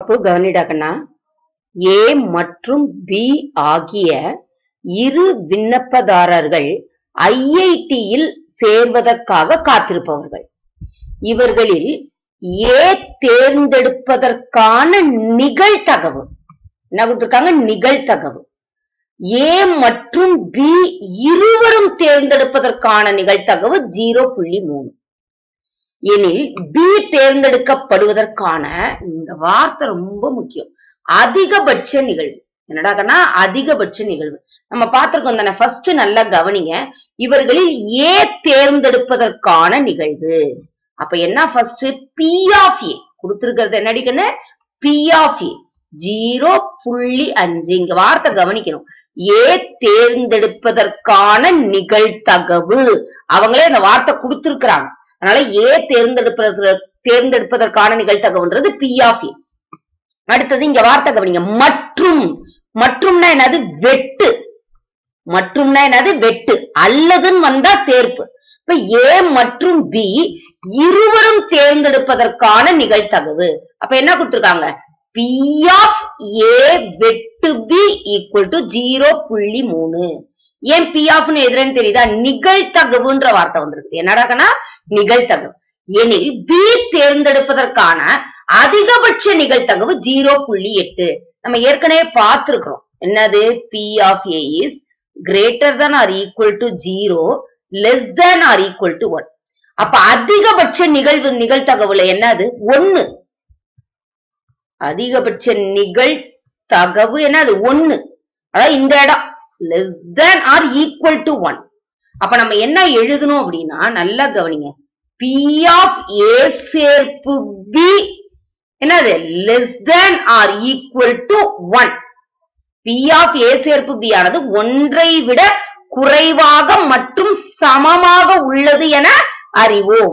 தப்பு கவனிடாக்கண்ணா ஏ மற்றும் பி ஆகிய இரு விண்ணப்பதாரர்கள் ஐஐடியில் சேர்வதற்காக காத்திருப்பவர்கள் இவர்களில் ஏ தேர்ந்தெடுப்பதற்கான நிகழ்தகவு என்ன கொடுத்திருக்காங்க நிகழ்தகவு ஏ மற்றும் பி இருவரும் தேர்ந்தெடுப்பதற்கான நிகழ்தகவு ஜீரோ புள்ளி மூணு எனில் பி தேர்ந்தெடுக்கப்படுவதற்கான இந்த வார்த்தை ரொம்ப முக்கியம் அதிகபட்ச நிகழ்வு என்னடாக்கன்னா அதிகபட்ச நிகழ்வு நம்ம பார்த்திருக்கோம் தானே ஃபர்ஸ்ட் நல்லா கவனிங்க இவர்களில் ஏ தேர்ந்தெடுப்பதற்கான நிகழ்வு அப்ப என்ன ஃபர்ஸ்ட் பி ஆஃப் ஏ கொடுத்திருக்கிறது என்னடிக்கன்னு பி ஆஃப் ஏ ஜீரோ புள்ளி அஞ்சு இங்க வார்த்தை கவனிக்கணும் ஏ தேர்ந்தெடுப்பதற்கான நிகழ்தகவு அவங்களே அந்த வார்த்தை கொடுத்திருக்கிறாங்க அதனால ஏ தேர்ந்தெடுப்பதற்கு தேர்ந்தெடுப்பதற்கான நிகழ்தகவுன்றது பி ஆஃப் ஏ அடுத்தது இங்க வார்த்தை கவனிங்க மற்றும் மற்றும்னா என்னது வெட்டு மற்றும்னா என்னது வெட்டு அல்லதுன்னு வந்தா சேர்ப்பு இப்ப ஏ மற்றும் பி இருவரும் தேர்ந்தெடுப்பதற்கான நிகழ்தகவு அப்ப என்ன கொடுத்திருக்காங்க பி ஆஃப் ஏ வெட்டு பி ஈக்குவல் டு ஜீரோ புள்ளி மூணு ஏன் பி ஆஃப்னு எதிரன்னு தெரியுதா நிகழ்தகவுன்ற வார்த்தை வந்திருக்கு என்னடாக்கன்னா நிகழ்தகவு எனில் பி தேர்ந்தெடுப்பதற்கான அதிகபட்ச நிகழ்தகவு ஜீரோ புள்ளி எட்டு நம்ம ஏற்கனவே பார்த்திருக்கிறோம் என்னது P of A is greater than or equal to zero less than or equal to one அப்ப அதிகபட்ச நிகழ்வு நிகழ்தகவுல என்னது ஒன்னு அதிகபட்ச நிகழ்தகவு என்னது ஒன்னு அதாவது இந்த இடம் less than or equal to one அப்ப நம்ம என்ன எழுதணும் அப்படின்னா நல்லா கவனிங்க பி ஆஃப் ஏ சேர்ப்பு பி என்னது less than or equal to one P of A சேர்ப்பு பி ஆனது ஒன்றை விட குறைவாக மற்றும் சமமாக உள்ளது என அறிவோம்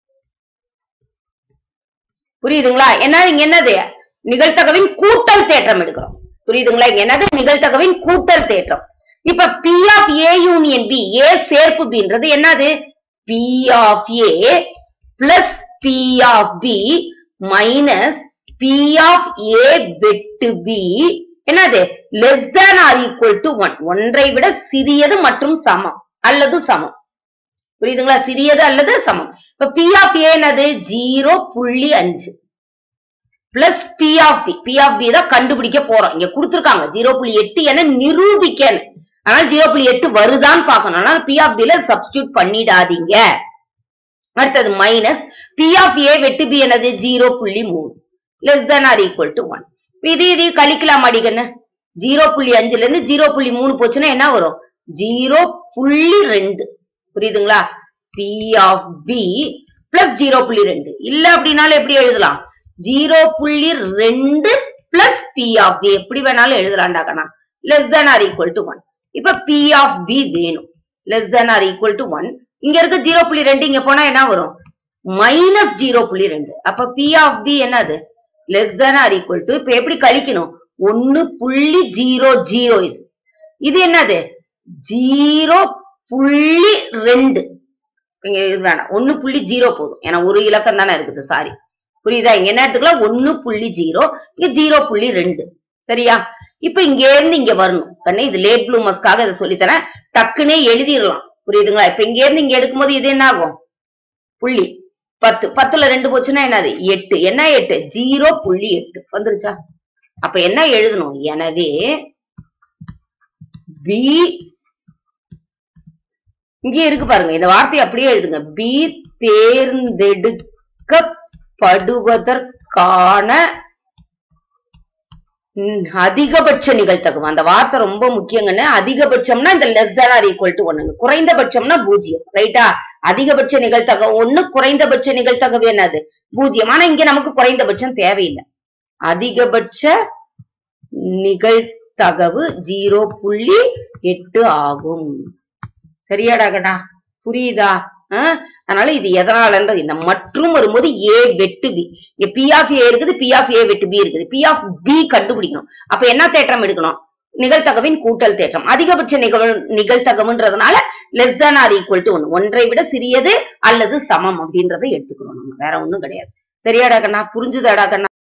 புரியுதுங்களா என்ன இங்க என்னது நிகழ்தகவின் கூட்டல் தேற்றம் எடுக்கிறோம் புரியுதுங்களா இங்க என்னது நிகழ்தகவின் கூட்டல் தேற்றம் இப்ப P of A union B A சேர்ப்பு பின்றது என்னது P of A plus P of B minus P of A வெட்டு பி என்னது less than or equal to one ஒன்றை விட சிறியது மற்றும் சமம் அல்லது சமம் புரியுதுங்களா சிறியது அல்லது சமம் இப்ப பி ஆஃப் ஏ என்னது ஜீரோ புள்ளி அஞ்சு plus P of B P of B தான் கண்டுபிடிக்க போறோம் இங்க கொடுத்துருக்காங்க ஜீரோ புள்ளி எட்டு என நிரூபிக்கணும் அதனால ஜீரோ புள்ளி எட்டு வருதான்னு பார்க்கணும் அதனால பி ஆஃப் பில சப்ஸ்டியூட் பண்ணிடாதீங்க அடுத்தது மைனஸ் பி ஆஃப் ஏ வெட்டு பி என்னது ஜீரோ புள்ளி மூணு less than or equal to one இது இது கழிக்கலாம் அடிக்கண்ணு ஜீரோ புள்ளி அஞ்சுல இருந்து ஜீரோ புள்ளி மூணு போச்சுன்னா என்ன வரும் ஜீரோ புள்ளி ரெண்டு புரியுதுங்களா P of B plus zero புள்ளி ரெண்டு இல்ல அப்படின்னாலும் எப்படி எழுதலாம் ஜீரோ புள்ளி ரெண்டு பிளஸ் பி ஆஃப் பி எப்படி வேணாலும் எழுதலாம்டாக்கண்ணா less than or equal to one இப்ப பி ஆஃப் பி வேணும் less than or equal to one இங்க இருக்க ஜீரோ புள்ளி ரெண்டு இங்க போனா என்ன வரும் மைனஸ் ஜீரோ புள்ளி ரெண்டு அப்ப பி ஆஃப் பி என்னது less than or equal to இப்ப எப்படி கழிக்கணும் ஒன்னு புள்ளி ஜீரோ ஜீரோ இது இது என்னது ஜீரோ புள்ளி ரெண்டு இங்க இது வேணாம் ஒன்னு புள்ளி ஜீரோ போதும் ஏன்னா ஒரு இலக்கம் தானே இருக்குது சாரி புரியுதா இங்க என்ன எடுத்துக்கலாம் ஒன்னு புள்ளி ஜீரோ இங்க ஜீரோ புள்ளி ரெண்டு சரியா இப்ப இங்க இருந்து இங்க வரணும் கண்ணே இது லேட் ப்ளூமர்ஸ்க்காக இதை சொல்லித்தரேன் டக்குனே எழுதிடலாம் புரியுதுங்களா இப்ப இங்க இருந்து இங்க எடுக்கும்போது இது என்ன ஆகும் புள்ளி பத்து பத்துல ரெண்டு போச்சுன்னா என்னது எட்டு என்ன எட்டு ஜீரோ புள்ளி எட்டு வந்துருச்சா அப்ப என்ன எழுதணும் எனவே பி இங்கே இருக்கு பாருங்க இந்த வார்த்தையை அப்படியே எழுதுங்க பி தேர்ந்தெடுக்கப்படுவதற்கான ம், அதிகபட்ச நிகழ்தகவு அந்த வார்த்தை ரொம்ப முக்கியங்கன்னு அதிகபட்சம்னா இந்த less than or equal to ஒன்னு குறைந்தபட்சம்னா பூஜ்ஜியம் ரைட்டா அதிகபட்ச நிகழ்தகவு ஒண்ணு குறைந்தபட்ச நிகழ்தகவு என்னது பூஜ்ஜியம் ஆனா இங்க நமக்கு குறைந்தபட்சம் தேவையில்லை அதிகபட்ச நிகழ்தகவு ஜீரோ புள்ளி எட்டு ஆகும் சரியாடாகடா புரியுதா ஆ? அதனால இது எதனாலன்றது இந்த மற்றும் வரும்போது ஏ வெட்டு பி இங்க பி ஆஃப் ஏ இருக்குது பி ஆஃப் ஏ வெட்டு பி இருக்குது பி ஆஃப் பி கண்டுபிடிக்கணும் அப்ப என்ன தேற்றம் எடுக்கணும் நிகழ்தகவின் கூட்டல் தேற்றம் அதிகபட்ச நிகழ் நிகழ்தகவுன்றதுனால less than or equal to one ஒன்றை விட சிறியது அல்லது சமம் அப்படின்றத எடுத்துக்கணும் நம்ம வேற ஒண்ணும் கிடையாது சரியாடா கண்ணா புரிஞ்சுதாடா கண்ணா